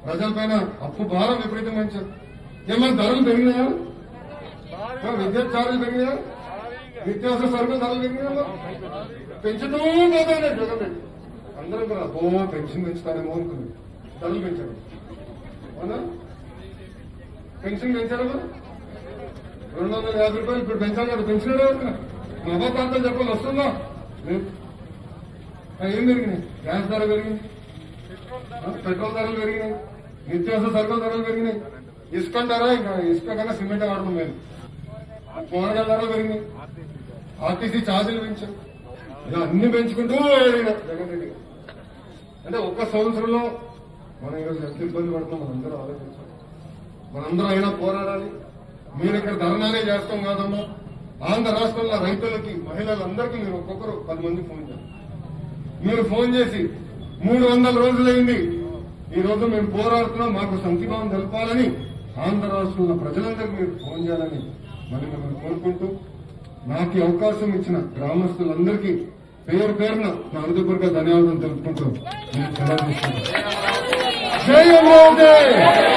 ప్రజలపైన అప్పు భారం విపరీతం పెంచారు ఏమైనా ధరలు పెరిగినాయా ఆ, విద్యుత్ ఛార్జీలు పెరిగినాయా నిత్యావసర సరుకుల ధరలు పెరిగినాయా పెంచుతూ పోతానే జగన్ రెడ్డి అందరం కూడా ఓ పెన్షన్ పెంచుతారేమో అనుకుంది ధరలు పెంచారు అవునా పెన్షన్ పెంచారు కదా రెండు వందల యాభై రూపాయలు ఇప్పుడు పెంచాలి కదా పెన్షన్ మా అమ్మ ప్రాంతం చెప్పాలి వస్తుందా లేదు ఆ, ఏం పెరిగినాయి గ్యాస్ ధర పెరిగింది ఆ, పెట్రోల్ ధరలు పెరిగినాయి నిత్యావసర సరుకుల ధరలు పెరిగినాయి ఇసుక ధర ఇంకా ఇసుక కన్నా సిమెంట్ వాడడం లేదు కూరగాయల ధరలు పెరిగినాయి ఆర్టీసీ ఛార్జీలు పెంచారు ఇలా అన్ని పెంచుకుంటూ వెళ్ళిన జగన్ రెడ్డి గారు. అంటే ఒక్క సంవత్సరంలో మనం ఈరోజు ఎంత ఇబ్బంది పడుతున్నాం మనందరూ ఆలోచించాలి మనందరం అయినా పోరాడాలి మీరు ఇక్కడ ధర్నానే చేస్తాం కాదమ్మా ఆంధ్ర రాష్ట్రంలో రైతులకి మహిళలందరికీ మీరు ఒక్కొక్కరు పది మంది ఫోన్ చేయాలి మీరు ఫోన్ చేసి మూడు వందల రోజులైంది ఈ రోజు మేము పోరాడుతున్నాం మాకు సంతిభావం తెలపాలని ఆంధ్ర రాష్ట్రంలో ప్రజలందరికీ మీరు ఫోన్ చేయాలని మరి మిమ్మల్ని కోరుకుంటూ నాకు ఈ అవకాశం ఇచ్చిన గ్రామస్తులందరికీ పేరు పేరున నా హృదయపూర్వక ధన్యవాదాలు తెలుపుకుంటూ నేను సెలవు తీసుకుంటాను. జై అమరావతి